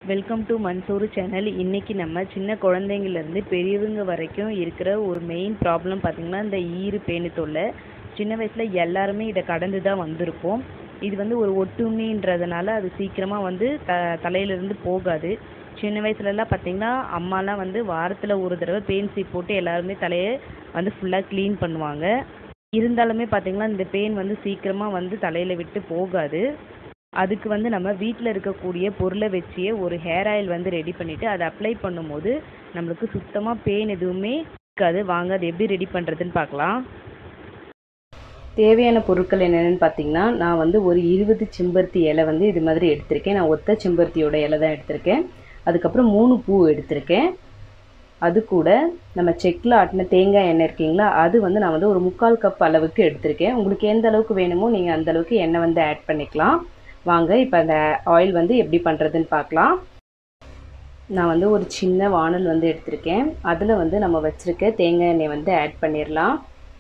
welcome to Mansoor channel இன்றைக்கி நம்ம சின்ன குழந்தைங்கள்லேருந்து பெரியவங்க வரைக்கும் இருக்கிற ஒரு மெயின் ப்ராப்ளம் பார்த்திங்கன்னா இந்த ஈறு பேனு தொல்லை சின்ன வயசில் எல்லாருமே இதை கடந்து தான் வந்திருப்போம் இது வந்து ஒரு ஒட்டுண்ணின்றதுனால அது சீக்கிரமாக வந்து த தலையிலேருந்து போகாது சின்ன வயசுலலாம் பார்த்திங்கன்னா அம்மாலாம் வந்து வாரத்தில் ஒரு தடவை பேன் சீப் போட்டு எல்லாருமே தலையை வந்து ஃபுல்லாக க்ளீன் பண்ணுவாங்க இருந்தாலுமே பார்த்திங்கன்னா இந்த பேன் வந்து சீக்கிரமாக வந்து தலையில் விட்டு போகாது அதுக்கு வந்து நம்ம வீட்டில் இருக்கக்கூடிய பொருளை வச்சே ஒரு ஹேர் ஆயில் வந்து ரெடி பண்ணிவிட்டு அதை அப்ளை பண்ணும்போது நம்மளுக்கு சுத்தமாக பெயின் எதுவுமே இருக்காது வாங்க அது எப்படி ரெடி பண்ணுறதுன்னு பார்க்கலாம் தேவையான பொருட்கள் என்னென்னு பார்த்தீங்கன்னா நான் வந்து ஒரு இருபது செம்பருத்தி இலை வந்து இது மாதிரி எடுத்திருக்கேன் நான் ஒத்த செம்பருத்தியோட இலை தான் எடுத்திருக்கேன் அதுக்கப்புறம் மூணு பூ எடுத்திருக்கேன் அது கூட நம்ம செக்கில் ஆட்டின தேங்காய் எண்ணெய் இருக்கீங்களா அது வந்து நான் வந்து ஒரு முக்கால் கப் அளவுக்கு எடுத்திருக்கேன் உங்களுக்கு எந்த அளவுக்கு வேணுமோ நீங்கள் அந்த அளவுக்கு எண்ணெய் வந்து ஆட் பண்ணிக்கலாம் வாங்க இப்போ அந்த ஆயில் வந்து எப்படி பண்ணுறதுன்னு பார்க்கலாம் நான் வந்து ஒரு சின்ன வானல் வந்து எடுத்திருக்கேன் அதில் வந்து நம்ம வச்சுருக்க தேங்காய் எண்ணெய் வந்து ஆட் பண்ணிடலாம்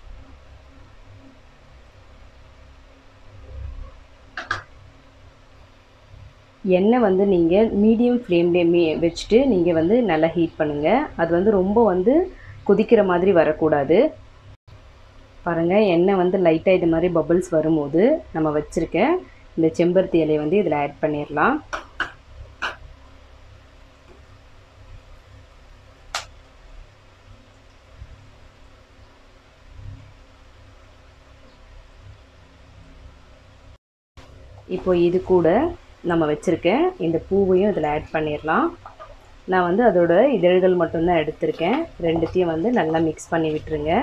எண்ணெய் வந்து நீங்கள் மீடியம் ஃப்ளேம்லேயே மீ வச்சுட்டு நீங்கள் வந்து நல்லா ஹீட் பண்ணுங்கள் அது வந்து ரொம்ப வந்து கொதிக்கிற மாதிரி வரக்கூடாது பாருங்கள் எண்ணெய் வந்து லைட்டாக இது மாதிரி பபிள்ஸ் வரும்போது நம்ம வச்சுருக்க இந்த செம்பருத்தி இலையை வந்து இதில் ஆட் பண்ணிடலாம் இப்போ இது கூட நம்ம வச்சுருக்க இந்த பூவையும் இதில் ஆட் பண்ணிடலாம் நான் வந்து அதோட இதழ்கள் மட்டும்தான் எடுத்திருக்கேன் ரெண்டுத்தையும் வந்து நல்லா மிக்ஸ் பண்ணி விட்டுருங்க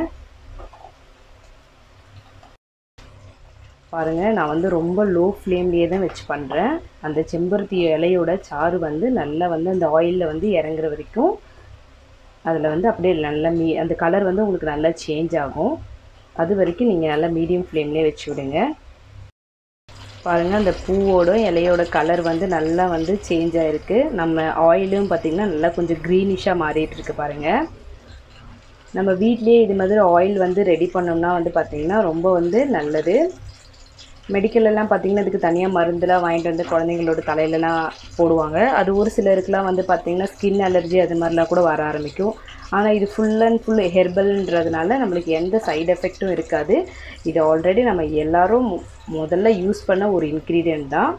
பாருங்கள் நான் வந்து ரொம்ப லோ ஃப்ளேம்லேயே தான் வச்சு பண்ணுறேன் அந்த செம்பருத்தி இலையோட சாறு வந்து நல்லா வந்து அந்த ஆயிலில் வந்து இறங்குற வரைக்கும் அதில் வந்து அப்படியே நல்லா மீ அந்த கலர் வந்து உங்களுக்கு நல்லா சேஞ்ச் ஆகும் அது வரைக்கும் நீங்கள் நல்லா மீடியம் ஃப்ளேம்லேயே வச்சு விடுங்க பாருங்கள் அந்த பூவோட இலையோட கலர் வந்து நல்லா வந்து சேஞ்ச் ஆகிருக்கு நம்ம ஆயிலும் பார்த்திங்கன்னா நல்லா கொஞ்சம் க்ரீனிஷாக மாறிட்டுருக்கு பாருங்கள் நம்ம வீட்லேயே இது மாதிரி ஆயில் வந்து ரெடி பண்ணோம்னா வந்து பார்த்திங்கன்னா ரொம்ப வந்து நல்லது மெடிக்கலெல்லாம் பார்த்திங்கன்னா இதுக்கு தனியாக மருந்துலாம் வாங்கிட்டு வந்து குழந்தைங்களோட தலையிலலாம் போடுவாங்க அது ஒரு சிலருக்குலாம் வந்து பார்த்திங்கன்னா ஸ்கின் அலர்ஜி அது மாதிரிலாம் கூட வர ஆரம்பிக்கும் ஆனால் இது ஃபுல் அண்ட் ஃபுல் ஹெர்பல்ன்றதுனால நம்மளுக்கு எந்த சைடு எஃபெக்ட்டும் இருக்காது இது ஆல்ரெடி நம்ம எல்லோரும் முதல்ல யூஸ் பண்ண ஒரு இன்க்ரீடியன்ட் தான்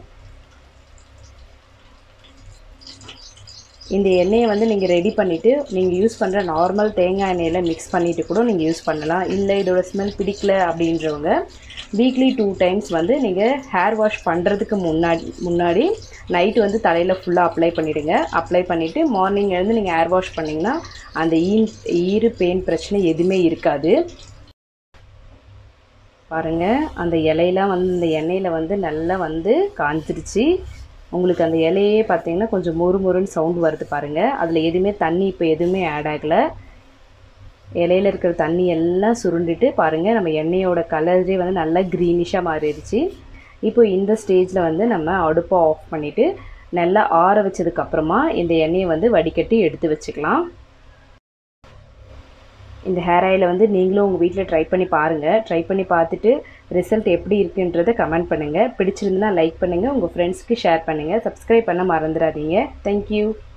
இந்த எண்ணெயை வந்து நீங்கள் ரெடி பண்ணிவிட்டு நீங்கள் யூஸ் பண்ணுற நார்மல் தேங்காய் எண்ணெயில் மிக்ஸ் பண்ணிவிட்டு கூட நீங்கள் யூஸ் பண்ணலாம் இல்லை இதோட ஸ்மெல் பிடிக்கல அப்படின்றவங்க வீக்லி டூ டைம்ஸ் வந்து நீங்கள் ஹேர் வாஷ் பண்ணுறதுக்கு முன்னாடி முன்னாடி நைட்டு வந்து தலையில் ஃபுல்லாக அப்ளை பண்ணிவிடுங்க அப்ளை பண்ணிவிட்டு மார்னிங் எழுந்து நீங்கள் ஹேர் வாஷ் பண்ணிங்கன்னா அந்த ஈ ஈறு பெயின் பிரச்சனை எதுவுமே இருக்காது பாருங்கள் அந்த இலையெல்லாம் வந்து இந்த எண்ணெயில் வந்து நல்லா வந்து காஞ்சிருச்சு உங்களுக்கு அந்த இலையே பார்த்தீங்கன்னா கொஞ்சம் மொறு மொறுன்னு சவுண்டு வருது பாருங்கள் அதில் எதுவுமே தண்ணி இப்போ எதுவுமே ஆட் ஆகலை இலையில் இருக்கிற தண்ணி எல்லாம் சுருண்டுட்டு பாருங்கள் நம்ம எண்ணெயோட கலரே வந்து நல்லா க்ரீனிஷாக மாறிடுச்சு இப்போ இந்த ஸ்டேஜில் வந்து நம்ம அடுப்பை ஆஃப் பண்ணிவிட்டு நல்லா ஆற வச்சதுக்கப்புறமா இந்த எண்ணெயை வந்து வடிகட்டி எடுத்து வச்சுக்கலாம் இந்த ஹேர் ஆயிலை வந்து நீங்களும் உங்கள் வீட்டில் ட்ரை பண்ணி பாருங்கள் ட்ரை பண்ணி பார்த்துட்டு ரிசல்ட் எப்படி இருக்குன்றதை கமெண்ட் பண்ணுங்கள் பிடிச்சிருந்துன்னா லைக் பண்ணுங்கள் உங்கள் ஃப்ரெண்ட்ஸ்க்கு ஷேர் பண்ணுங்கள் சப்ஸ்கிரைப் பண்ண மறந்துடாதீங்க தேங்க்யூ